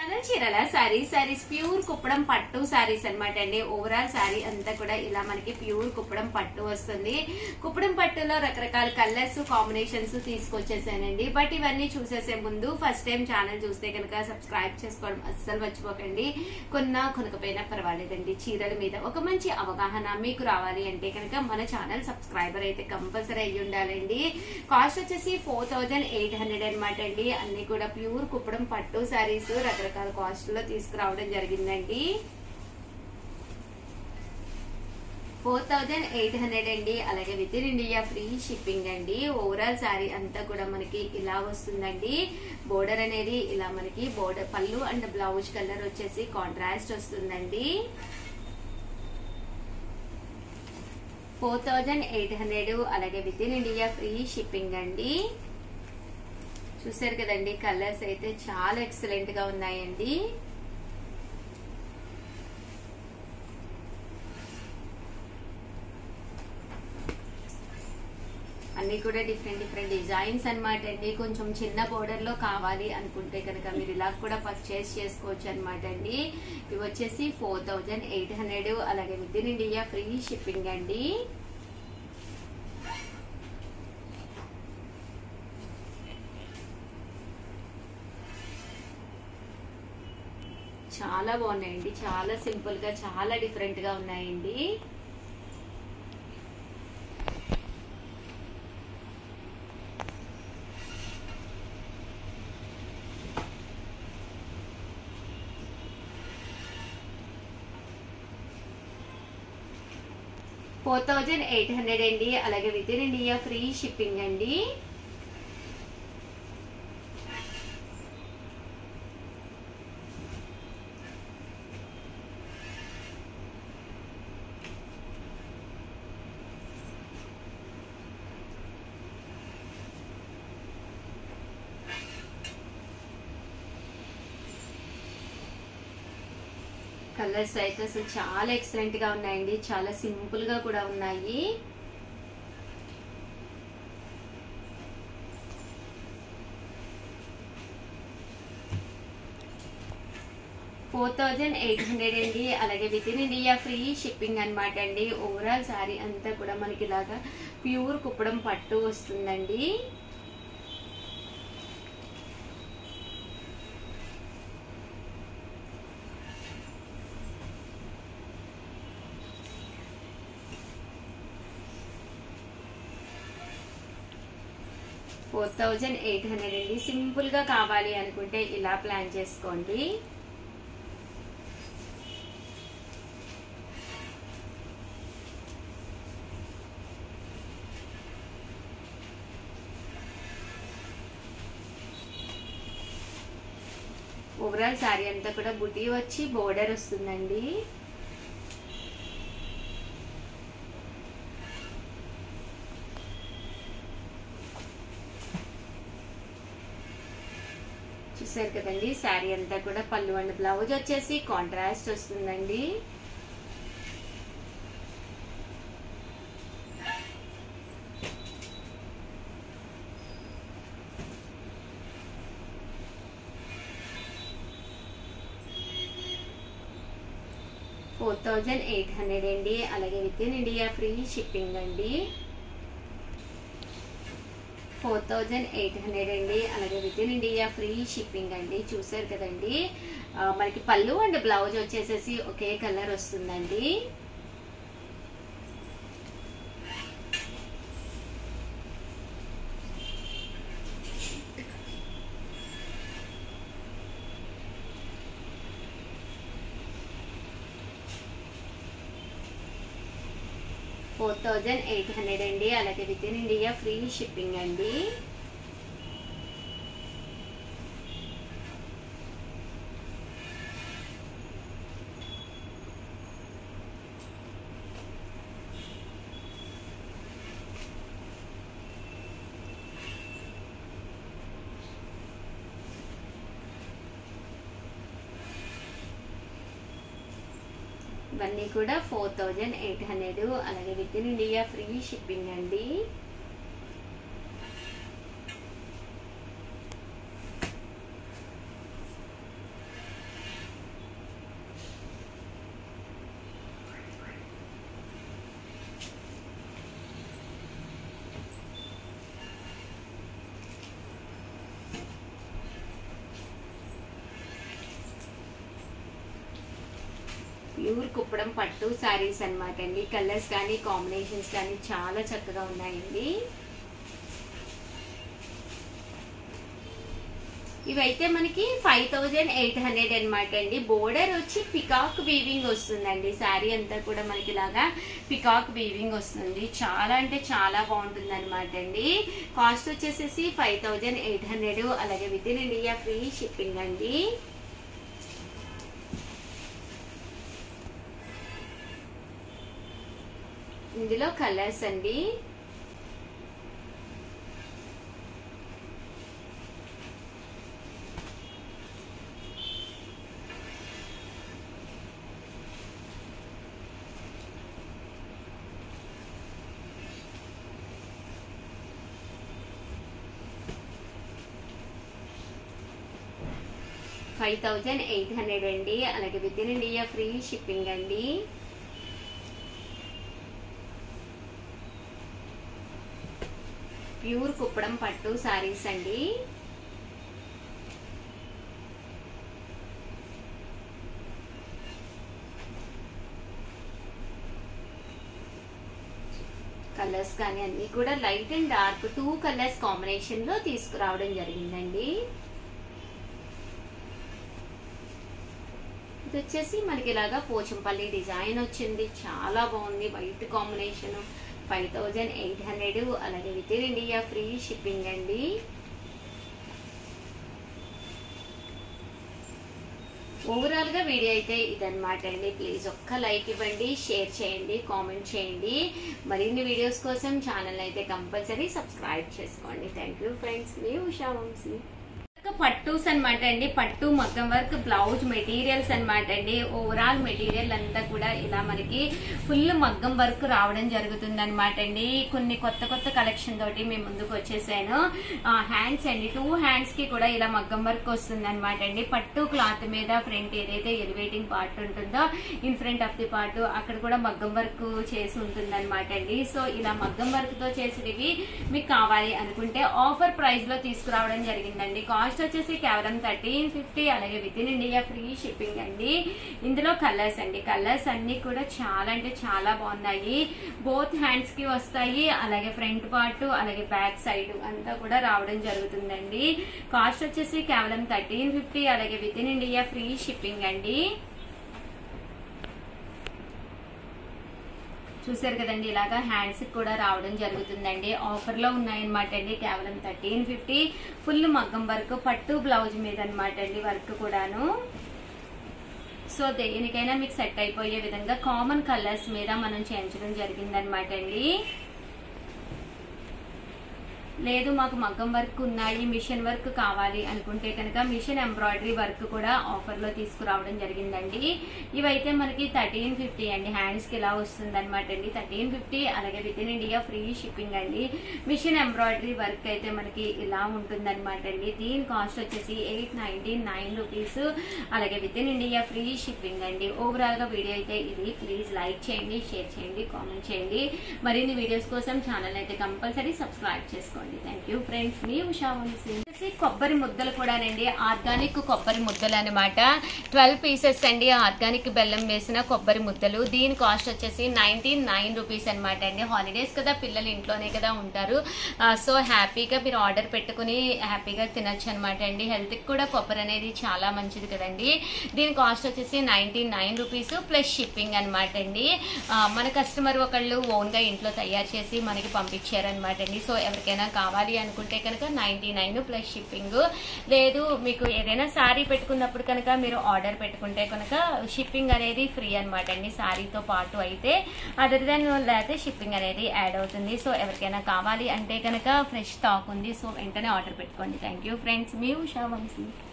channel చీరల sorry saris pure Kuppadam పట్టు సారీస్ అన్నమాట అండి ఓవరాల్ సారీ అంతా కూడా ఇలా మనకి ప్యూర్ కుప్పడం పట్టు వస్తుంది కుప్పడం పట్టులో రకరకాల కలర్స్ కాంబినేషన్స్ తీసుకొచ్చేసానండి బట్ ఇవన్నీ చూసేసే ముందు ఫస్ట్ టైం ఛానల్ చూస్తే కనుక సబ్స్క్రైబ్ చేసుకోవడం అస్సలు మర్చిపోకండి కొన్నా కొనకపోయినా పర్వాలేదండి చీరల మీద ఒక మంచి అవగాహన మీకు రావాలి అంటే కనుక మన ఛానల్ సబ్స్క్రైబర్ అయితే కంపల్సరీ అయ్యి ఉండాలండి కాస్ట్ వచ్చేసి ఫోర్ థౌజండ్ ఎయిట్ హండ్రెడ్ అనమాట అండి అన్ని కూడా ప్యూర్ కుప్పడం పట్టు శారీస్ రకరకాల కాస్ట్ లో తీసుకురావడం జరిగిందండి ఫోర్ థౌజండ్ ఎయిట్ హండ్రెడ్ అండి అలాగే within India free shipping అండి ఓవరాల్ శారీ అంతా కూడా మనకి ఇలా వస్తుందండి బోర్డర్ అనేది ఇలా మనకి బోర్డర్ పళ్ళు అండ్ బ్లౌజ్ కలర్ వచ్చేసి కాంట్రాస్ట్ వస్తుందండి ఫోర్ థౌజండ్ ఎయిట్ హండ్రెడ్ అలాగే within India free shipping అండి చూసారు కదండి కలర్స్ అయితే చాలా ఎక్సలెంట్ గా ఉన్నాయండి అన్ని కూడా డిఫరెంట్ డిఫరెంట్ డిజైన్స్ అన్నమాట అండి కొంచెం చిన్న బోర్డర్ లో కావాలి అనుకుంటే కనుక మీరు ఇలా కూడా పర్చేస్ చేసుకోవచ్చు అనమాట అండి ఇవి వచ్చేసి ఫోర్ థౌజండ్ ఎయిట్ హండ్రెడ్ అలాగే within India free shipping అండి చాలా బాగున్నాయండి చాలా సింపుల్ గా చాలా డిఫరెంట్ గా ఉన్నాయండి ఫోర్ థౌజండ్ ఎయిట్ హండ్రెడ్ అండి అలాగే within India free shipping అండి కలర్స్ అయితే అసలు చాలా ఎక్సలెంట్ గా ఉన్నాయండి చాలా సింపుల్ గా కూడా ఉన్నాయి ఫోర్ థౌజండ్ ఎయిట్ హండ్రెడ్ అండి అలాగే within India free shipping అనమాట అండి ఓవరాల్ శారీ అంతా కూడా మనకి ఇలాగా ప్యూర్ కుప్పడం పట్టు వస్తుందండి ఫోర్ థౌజండ్ ఎయిట్ హండ్రెడ్ అండి సింపుల్ గా కావాలి అనుకుంటే ఇలా ప్లాన్ చేసుకోండి ఓవరాల్ శారీ అంతా కూడా బుటీ వచ్చి బోర్డర్ వస్తుందండి చూసారు కదండి శారీ అంతా కూడా పళ్ళు అండ్ బ్లౌజ్ వచ్చేసి కాంట్రాస్ట్ వస్తుందండి ఫోర్ థౌజండ్ ఎయిట్ హండ్రెడ్ అండి అలాగే within India free shipping అండి ఫోర్ థౌజండ్ ఎయిట్ హండ్రెడ్ అండి అలాగే within India free shipping అండి చూసారు కదండి ఆ, మనకి పళ్ళు అండ్ బ్లౌజ్ వచ్చేసేసి ఒకే కలర్ వస్తుందండి ఫోర్ థౌజండ్ ఎయిట్ హండ్రెడ్ అండి అలాగే within India free shipping అండి ఇవన్నీ కూడా ఫోర్ థౌజండ్ ఎయిట్ హండ్రెడ్ అలాగే within India free shipping అండి ప్యూర్ కుప్పడం పట్టు శారీస్ అన్నమాట అండి కలర్స్ కానీ కాంబినేషన్స్ కానీ చాలా చక్కగా ఉన్నాయండి ఇవైతే మనకి ఫైవ్ థౌజండ్ ఎయిట్ హండ్రెడ్ అనమాట అండి బోర్డర్ వచ్చి పికాక్ వీవింగ్ వస్తుందండి శారీ అంతా కూడా మనకి ఇలాగా పికాక్ వీవింగ్ వస్తుంది చాలా అంటే చాలా బాగుంటుంది అనమాట అండి కాస్ట్ వచ్చేసేసి ఫైవ్ థౌజండ్ ఎయిట్ హండ్రెడ్ అలాగే within India free shipping అండి ఇందులో కలర్స్ అండి ఫైవ్ థౌజండ్ ఎయిట్ హండ్రెడ్ అండి అలాగే within India free shipping అండి ప్యూర్ కుప్పడం పట్టు సారీస్ అండి కలర్స్ కానీ అన్ని కూడా light and dark two colours combination లో తీసుకురావడం జరిగిందండి ఇది వచ్చేసి మనకి ఇలాగా పోచంపల్లి డిజైన్ వచ్చింది చాలా బాగుంది white combination five thousand eight hundred అలాగే within India free shipping అండి ఓవరాల్ గా వీడియో అయితే ఇదన్నమాట అండి ప్లీజ్ ఒక్క లైక్ ఇవ్వండి షేర్ చేయండి కామెంట్ చేయండి మరిన్ని వీడియోస్ కోసం ఛానల్ అయితే కంపల్సరీ సబ్స్క్రైబ్ చేసుకోండి థ్యాంక్ యూ ఫ్రెండ్స్ మీ ఉషా వంశీ పట్టూస్ అనమాట అండి పట్టు మగ్గం వర్క్ బ్లౌజ్ మెటీరియల్స్ అనమాట అండి ఓవరాల్ మెటీరియల్ అంతా కూడా ఇలా మనకి ఫుల్ మగ్గం వర్క్ రావడం జరుగుతుంది అనమాట అండి కొన్ని కొత్త కొత్త కలెక్షన్ తోటి మేము ముందుకు వచ్చేసాను హ్యాండ్స్ అండి టూ హ్యాండ్స్ కి కూడా ఇలా మగ్గం వర్క్ వస్తుంది అనమాట అండి పట్టు క్లాత్ మీద ఫ్రంట్ ఏదైతే ఎలివేటింగ్ పార్ట్ ఉంటుందో in front of the part అక్కడ కూడా మగ్గం వర్క్ చేసి ఉంటుంది అనమాట అండి సో ఇలా మగ్గం వర్క్ తో చేసేవి మీకు కావాలి అనుకుంటే ఆఫర్ ప్రైస్ లో తీసుకురావడం జరిగిందండి కాస్ట్ వచ్చేసి కేవలం థర్టీన్ ఫిఫ్టీ అలాగే within India free shipping అండి ఇందులో కలర్స్ అండి కలర్స్ అన్ని కూడా చాలా అంటే చాలా బాగున్నాయి బోత్ హ్యాండ్స్ కి వస్తాయి అలాగే ఫ్రంట్ పార్ట్ అలాగే బ్యాక్ సైడ్ అంతా కూడా రావడం జరుగుతుందండి కాస్ట్ వచ్చేసి కేవలం థర్టీన్ ఫిఫ్టీ అలాగే within India free shipping అండి చూసారు కదండి ఇలాగా హ్యాండ్స్ కూడా రావడం జరుగుతుందండి ఆఫర్ లో ఉన్నాయన్నమాట అండి కేవలం థర్టీన్ ఫిఫ్టీ ఫుల్ మగ్గం వర్క్ పట్టు బ్లౌజ్ మీద అనమాట అండి వర్క్ కూడాను సో దేనికైనా మీకు సెట్ అయిపోయే విధంగా కామన్ కలర్స్ మీద మనం చేయించడం జరిగిందనమాట అండి లేదు మాకు మగ్గం వర్క్ ఉన్నాయి మిషన్ వర్క్ కావాలి అనుకుంటే కనుక మిషన్ ఎంబ్రాయిడరీ వర్క్ కూడా ఆఫర్ లో తీసుకురావడం జరిగిందండి ఇవైతే మనకి థర్టీన్ ఫిఫ్టీ అండి హ్యాండ్స్ కి ఇలా వస్తుంది అనమాట అండి థర్టీన్ ఫిఫ్టీ అలాగే within India free shipping అండి మిషన్ ఎంబ్రాయిడరీ వర్క్ అయితే మనకి ఇలా ఉంటుంది అనమాట అండి దీని కాస్ట్ వచ్చేసి ఎయిట్ నైన్టీ నైన్ రూపీస్ అలాగే within India free shipping అండి ఓవరాల్ గా వీడియో అయితే ఇది ప్లీజ్ లైక్ చేయండి షేర్ చేయండి కామెంట్ చేయండి మరిన్ని వీడియోస్ కోసం ఛానల్ అయితే కంపల్సరీ సబ్స్క్రైబ్ చేసుకోండి థ్యాంక్ యూ ఫ్రెండ్స్ మీ ఉషా వంశీ వచ్చేసి కొబ్బరి ముద్దలు కూడానండి ఆర్గానిక్ కొబ్బరి ముద్దలు అనమాట ట్వెల్వ్ పీసెస్ అండి ఆర్గానిక్ బెల్లం వేసిన కొబ్బరి ముద్దలు దీని కాస్ట్ వచ్చేసి నైన్టీ నైన్ రూపీస్ అనమాట అండి హాలిడేస్ కదా పిల్లలు ఇంట్లోనే కదా ఉంటారు సో హ్యాపీగా మీరు ఆర్డర్ పెట్టుకుని హ్యాపీగా తినొచ్చు అనమాట అండి హెల్త్కి కూడా కొబ్బరి అనేది చాలా మంచిది కదండి దీని కాస్ట్ వచ్చేసి ninety nine rupees plus shipping అనమాట అండి ఆ, మన కస్టమర్ ఒకళ్ళు ఓన్గా ఇంట్లో తయారు చేసి మనకి పంపించారనమాట అండి సో ఎవరికైనా కావాలి అనుకుంటే కనుక నైన్టీ నైన్ ప్లస్ షిప్పింగ్ లేదు మీకు ఏదైనా శారీ పెట్టుకున్నప్పుడు కనుక మీరు ఆర్డర్ పెట్టుకుంటే కనుక షిప్పింగ్ అనేది ఫ్రీ అనమాట అండి శారీతో పాటు అయితే అదర్ దెన్ లేకపోతే షిప్పింగ్ అనేది యాడ్ అవుతుంది సో ఎవరికైనా కావాలి అంటే కనుక ఫ్రెష్ స్టాక్ ఉంది సో వెంటనే ఆర్డర్ పెట్టుకోండి థ్యాంక్ యూ ఫ్రెండ్స్ మీ ఉషా వంశీ